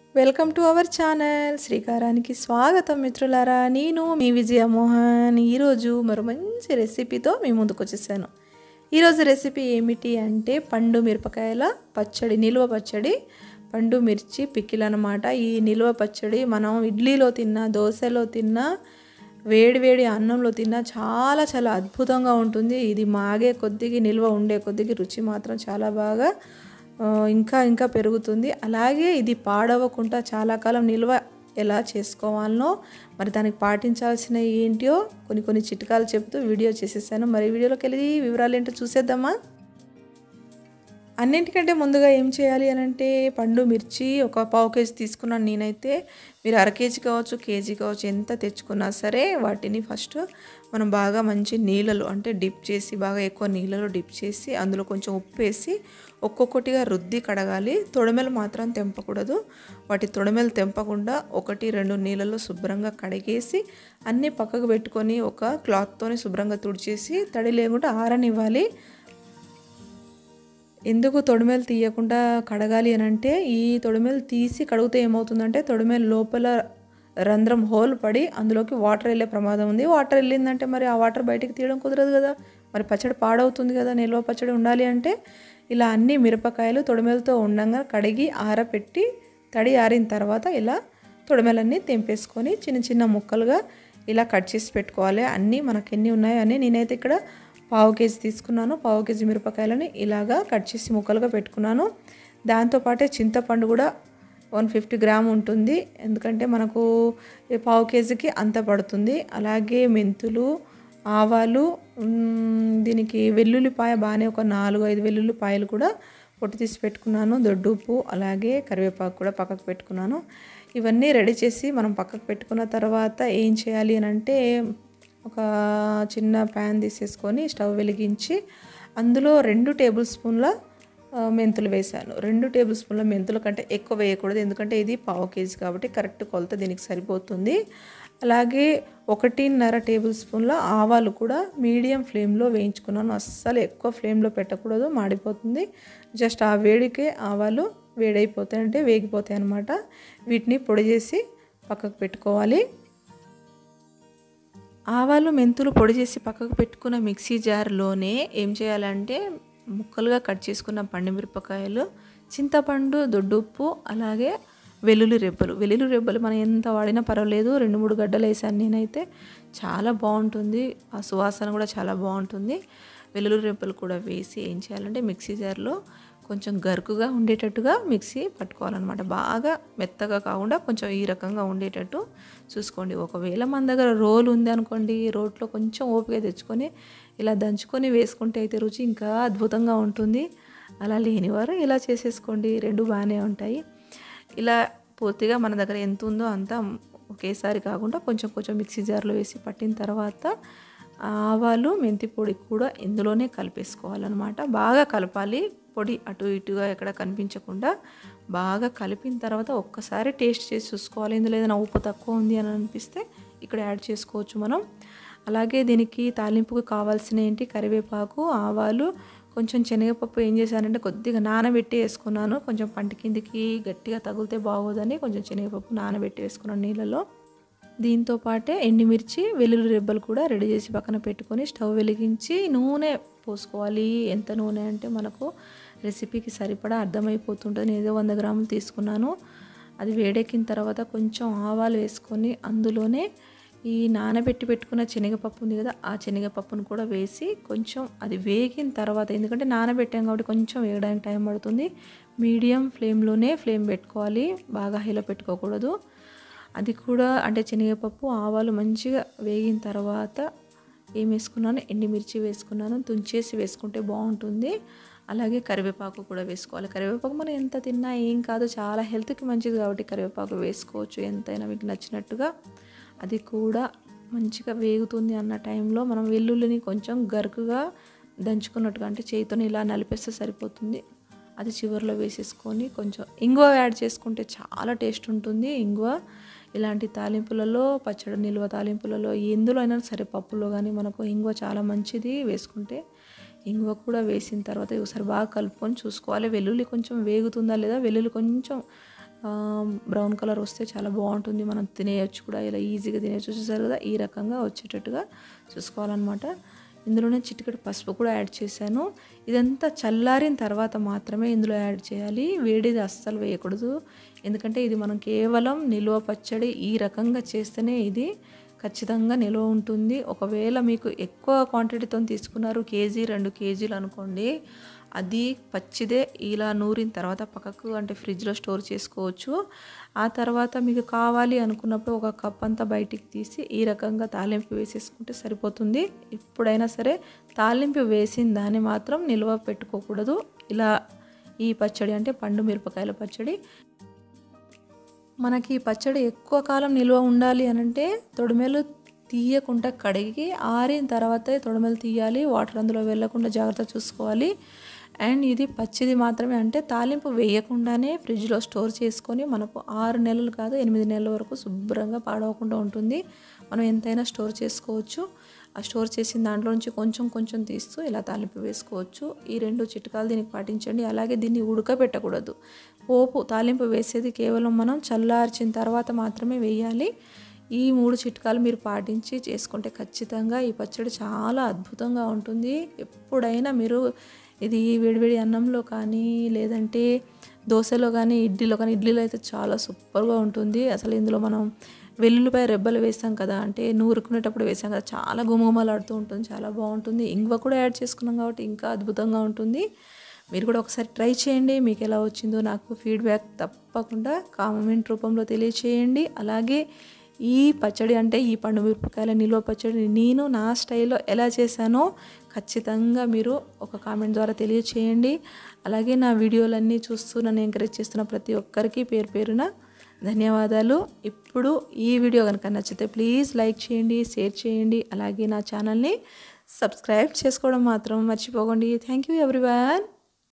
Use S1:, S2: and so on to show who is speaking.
S1: welcome to our channel శ్రీకారానికి స్వాగతం మిత్రులారా నేను మీ విజయ మోహన్ ఈరోజు మరో మంచి రెసిపీతో మీ ముందుకు వచ్చేసాను ఈరోజు రెసిపీ ఏమిటి అంటే పండు మిరపకాయల పచ్చడి నిల్వ పచ్చడి పండు మిర్చి పిక్కిల్ అనమాట ఈ నిల్వ పచ్చడి మనం ఇడ్లీలో తిన్నా దోశలో తిన్నా వేడి వేడి అన్నంలో తిన్నా చాలా చాలా అద్భుతంగా ఉంటుంది ఇది మాగే కొద్దిగా నిల్వ ఉండే కొద్దిగా రుచి మాత్రం చాలా బాగా ఆ, ఇంకా ఇంకా పెరుగుతుంది అలాగే ఇది పాడవకుండా చాలా కాలం నిల్వ ఎలా చేసుకోవాలనో మరి దానికి పాటించాల్సిన ఏంటో కొన్ని కొన్ని చిట్కాలు చెప్తూ వీడియో చేసేసాను మరి వీడియోలోకి వెళ్ళి వివరాలు ఏంటో చూసేద్దామా అన్నింటికంటే ముందుగా ఏం చేయాలి అని అంటే పండు మిర్చి ఒక పావు కేజీ తీసుకున్నాను నేనైతే మీరు అర కేజీ కావచ్చు కేజీ కావచ్చు ఎంత తెచ్చుకున్నా సరే వాటిని ఫస్ట్ మనం బాగా మంచి నీళ్ళలో అంటే డిప్ చేసి బాగా ఎక్కువ నీళ్ళలో డిప్ చేసి అందులో కొంచెం ఉప్పు వేసి ఒక్కొక్కటిగా రుద్ది కడగాలి తొడమెలు మాత్రం తెంపకూడదు వాటి తొడమెలు తెంపకుండా ఒకటి రెండు నీళ్ళలో శుభ్రంగా కడిగేసి అన్నీ పక్కకు పెట్టుకొని ఒక క్లాత్తోని శుభ్రంగా తుడిచేసి తడి లేకుండా ఆరనివ్వాలి ఎందుకు తొడిమెలు తీయకుండా కడగాలి అని అంటే ఈ తొడిమెలు తీసి కడిగితే ఏమవుతుందంటే తొడిమెలు లోపల రంధ్రం హోల్ పడి అందులోకి వాటర్ వెళ్ళే ప్రమాదం ఉంది వాటర్ వెళ్ళిందంటే మరి ఆ వాటర్ బయటికి తీయడం కుదరదు కదా మరి పచ్చడి పాడవుతుంది కదా నిల్వ పచ్చడి ఉండాలి అంటే ఇలా అన్ని మిరపకాయలు తొడిమెలతో ఉండంగా కడిగి ఆరపెట్టి తడి ఆరిన తర్వాత ఇలా తొడిమెలన్నీ తెంపేసుకొని చిన్న చిన్న ముక్కలుగా ఇలా కట్ చేసి పెట్టుకోవాలి అన్నీ మనకి ఎన్ని ఉన్నాయో అని నేనైతే ఇక్కడ పావు కేజీ తీసుకున్నాను పావు కేజీ మిరపకాయలని ఇలాగా కట్ చేసి ముక్కలుగా పెట్టుకున్నాను దాంతోపాటే చింతపండు కూడా వన్ ఫిఫ్టీ గ్రామ్ ఉంటుంది ఎందుకంటే మనకు ఈ పావు కేజీకి అంత పడుతుంది అలాగే మెంతులు ఆవాలు మ్, దీనికి వెల్లుల్లిపాయ బాగానే ఒక నాలుగు ఐదు వెల్లుల్లిపాయలు కూడా పొట్టు తీసి పెట్టుకున్నాను దొడ్డుప్పు అలాగే కరివేపాకు కూడా పక్కకు పెట్టుకున్నాను ఇవన్నీ రెడీ చేసి మనం పక్కకు పెట్టుకున్న తర్వాత ఏం చేయాలి అని అంటే ఒక చిన్న ప్యాన్ తీసేసుకొని స్టవ్ వెలిగించి అందులో రెండు టేబుల్ స్పూన్ల ఆ, మెంతులు వేసాను రెండు టేబుల్ స్పూన్ల మెంతుల కంటే ఎక్కువ వేయకూడదు ఎందుకంటే ఇది పావు కేజీ కాబట్టి కరెక్ట్ కొలత దీనికి సరిపోతుంది అలాగే ఒకటిన్నర టేబుల్ స్పూన్ల ఆవాలు కూడా మీడియం ఫ్లేమ్లో వేయించుకున్నాను అస్సలు ఎక్కువ ఫ్లేమ్లో పెట్టకూడదు మాడిపోతుంది జస్ట్ ఆ వేడికే ఆవాలు వేడైపోతాయి అంటే వేగిపోతాయి అన్నమాట వీటిని పొడి చేసి పక్కకు పెట్టుకోవాలి ఆవాలు మెంతులు పొడి చేసి పక్కకు పెట్టుకున్న మిక్సీ జార్లోనే ఏం చేయాలంటే ముక్కలుగా కట్ చేసుకున్న పండుమిరపకాయలు చింతపండు దొడ్డుప్పు అలాగే వెల్లుల్లి రెబ్బలు వెల్లుల్లి రెబ్బలు మనం ఎంత వాడినా పర్వాలేదు రెండు మూడు గడ్డలు వేసాను నేనైతే చాలా బాగుంటుంది ఆ సువాసన కూడా చాలా బాగుంటుంది వెల్లుల్లి రెబ్బలు కూడా వేసి ఏం చేయాలంటే మిక్సీ జార్లో కొంచెం గరుకుగా ఉండేటట్టుగా మిక్సీ పట్టుకోవాలన్నమాట బాగా మెత్తగా కాకుండా కొంచెం ఈ రకంగా ఉండేటట్టు చూసుకోండి ఒకవేళ మన దగ్గర రోల్ ఉంది అనుకోండి రోట్లో కొంచెం ఓపిక తెచ్చుకొని ఇలా దంచుకొని వేసుకుంటే అయితే రుచి ఇంకా అద్భుతంగా ఉంటుంది అలా లేనివారు ఇలా చేసేసుకోండి రెండు బాగానే ఉంటాయి ఇలా పూర్తిగా మన దగ్గర ఎంత ఉందో అంత ఒకేసారి కాకుండా కొంచెం కొంచెం మిక్సీ జార్లో వేసి పట్టిన తర్వాత ఆవాలు మెంతి పొడి కూడా ఇందులోనే కలిపేసుకోవాలన్నమాట బాగా కలపాలి పొడి అటు ఇటుగా ఎక్కడ కనిపించకుండా బాగా కలిపిన తర్వాత ఒక్కసారి టేస్ట్ చేసి చూసుకోవాలి ఇందులో ఏదైనా ఉప్పు తక్కువ ఉంది అని అనిపిస్తే ఇక్కడ యాడ్ చేసుకోవచ్చు మనం అలాగే దీనికి తాలింపుకు కావాల్సిన ఏంటి కరివేపాకు ఆవాలు కొంచెం శనగపప్పు ఏం చేశానంటే కొద్దిగా నానబెట్టి వేసుకున్నాను కొంచెం పంట కిందికి గట్టిగా తగిలితే బాగోదని కొంచెం శనగపప్పు నానబెట్టి వేసుకున్నాను నీళ్ళలో దీంతో పాటే ఎండుమిర్చి వెల్లుల్లి రెబ్బలు కూడా రెడీ చేసి పక్కన పెట్టుకొని స్టవ్ వెలిగించి నూనె పోసుకోవాలి ఎంత నూనె అంటే మనకు రెసిపీకి సరిపడా అర్థమైపోతుంటుంది నేను ఏదో వంద గ్రాములు తీసుకున్నాను అది వేడెక్కిన తర్వాత కొంచెం ఆవాలు వేసుకొని అందులోనే ఈ నానబెట్టి పెట్టుకున్న శనగపప్పు ఉంది కదా ఆ శనగపప్పును కూడా వేసి కొంచెం అది వేగిన తర్వాత ఎందుకంటే నానబెట్టాం కాబట్టి కొంచెం వేయడానికి టైం పడుతుంది మీడియం ఫ్లేమ్లోనే ఫ్లేమ్ పెట్టుకోవాలి బాగా హైలో పెట్టుకోకూడదు అది కూడా అంటే శనగపప్పు ఆవాలు మంచిగా వేగిన తర్వాత ఏం వేసుకున్నాను ఎండుమిర్చి వేసుకున్నాను తుంచేసి వేసుకుంటే బాగుంటుంది అలాగే కరివేపాకు కూడా వేసుకోవాలి కరివేపాకు మనం ఎంత తిన్నా ఏం కాదు చాలా హెల్త్కి మంచిది కాబట్టి కరివేపాకు వేసుకోవచ్చు ఎంతైనా మీకు నచ్చినట్టుగా అది కూడా మంచిగా వేగుతుంది అన్న టైంలో మనం వెల్లుల్లిని కొంచెం గరుకుగా దంచుకున్నట్టుగా అంటే చేతితో ఇలా నలిపేస్తే సరిపోతుంది అది చివరిలో వేసేసుకొని కొంచెం ఇంగువ యాడ్ చేసుకుంటే చాలా టేస్ట్ ఉంటుంది ఇంగువ ఇలాంటి తాలింపులలో పచ్చడి నిల్వ తాలింపులలో ఎందులో అయినా సరే పప్పులో కానీ మనకు ఇంగువ చాలా మంచిది వేసుకుంటే ఇంగువ కూడా వేసిన తర్వాత ఒకసారి బాగా కలుపుకొని చూసుకోవాలి వెల్లుల్లి కొంచెం వేగుతుందా లేదా వెల్లుల్లి కొంచెం బ్రౌన్ కలర్ వస్తే చాలా బాగుంటుంది మనం తినేయచ్చు కూడా ఇలా ఈజీగా తినేయచ్చు చూసారు కదా ఈ రకంగా వచ్చేటట్టుగా చూసుకోవాలన్నమాట ఇందులోనే చిటికెడు పసుపు కూడా యాడ్ చేశాను ఇదంతా చల్లారిన తర్వాత మాత్రమే ఇందులో యాడ్ చేయాలి వేడిది అస్సలు వేయకూడదు ఎందుకంటే ఇది మనం కేవలం నిల్వ పచ్చడి ఈ రకంగా చేస్తేనే ఇది ఖచ్చితంగా నిల్వ ఉంటుంది ఒకవేళ మీకు ఎక్కువ క్వాంటిటీతో తీసుకున్నారు కేజీ రెండు కేజీలు అనుకోండి అది పచ్చిదే ఇలా నూరిన తర్వాత పక్కకు అంటే ఫ్రిడ్జ్లో స్టోర్ చేసుకోవచ్చు ఆ తర్వాత మీకు కావాలి అనుకున్నప్పుడు ఒక కప్ అంతా బయటికి తీసి ఈ రకంగా తాలింపు వేసేసుకుంటే సరిపోతుంది ఎప్పుడైనా సరే తాలింపు వేసిన దాన్ని మాత్రం నిల్వ పెట్టుకోకూడదు ఇలా ఈ పచ్చడి అంటే పండు మిరపకాయల పచ్చడి మనకి ఈ పచ్చడి ఎక్కువ కాలం నిల్వ ఉండాలి అని అంటే తొడిమెలు తీయకుండా కడిగి ఆరిన తర్వాతే తొడిమెలు తీయాలి వాటర్ అందులో వెళ్ళకుండా జాగ్రత్త చూసుకోవాలి అండ్ ఇది పచ్చిది మాత్రమే అంటే తాలింపు వేయకుండానే ఫ్రిడ్జ్లో స్టోర్ చేసుకొని మనకు ఆరు నెలలు కాదు ఎనిమిది నెలల వరకు శుభ్రంగా పాడవకుండా ఉంటుంది మనం ఎంతైనా స్టోర్ చేసుకోవచ్చు ఆ స్టోర్ చేసిన దాంట్లో నుంచి కొంచెం కొంచెం తీస్తూ ఇలా తాలింపు వేసుకోవచ్చు ఈ రెండు చిట్కాలు దీనికి పాటించండి అలాగే దీన్ని ఉడకబెట్టకూడదు పోపు తాలింపు వేసేది కేవలం మనం చల్లార్చిన తర్వాత మాత్రమే వేయాలి ఈ మూడు చిట్కాలు మీరు పాటించి చేసుకుంటే ఖచ్చితంగా ఈ పచ్చడి చాలా అద్భుతంగా ఉంటుంది ఎప్పుడైనా మీరు ఇది వేడివేడి అన్నంలో కానీ లేదంటే దోశలో కానీ ఇడ్లీలో కానీ ఇడ్లీలో అయితే చాలా సూపర్గా ఉంటుంది అసలు ఇందులో మనం వెల్లుల్లిపాయ రెబ్బలు వేస్తాం కదా అంటే నూరుకునేటప్పుడు వేసాం కదా చాలా గుమగుమలాడుతూ ఉంటుంది చాలా బాగుంటుంది ఇంగువ కూడా యాడ్ చేసుకున్నాం కాబట్టి ఇంకా అద్భుతంగా ఉంటుంది మీరు కూడా ఒకసారి ట్రై చేయండి మీకు ఎలా వచ్చిందో నాకు ఫీడ్బ్యాక్ తప్పకుండా కామెంట్ రూపంలో తెలియచేయండి అలాగే ఈ పచ్చడి అంటే ఈ పండు మిరపకాయల నిల్వ పచ్చడి నేను నా స్టైల్లో ఎలా చేశానో ఖచ్చితంగా మీరు ఒక కామెంట్ ద్వారా తెలియచేయండి అలాగే నా వీడియోలన్నీ చూస్తూ నన్ను ఎంకరేజ్ చేస్తున్న ప్రతి ఒక్కరికి పేరు పేరున ధన్యవాదాలు ఇప్పుడు ఈ వీడియో కనుక నచ్చితే ప్లీజ్ లైక్ చేయండి షేర్ చేయండి అలాగే నా ఛానల్ని సబ్స్క్రైబ్ చేసుకోవడం మాత్రం మర్చిపోకండి థ్యాంక్ యూ ఎవ్రీవన్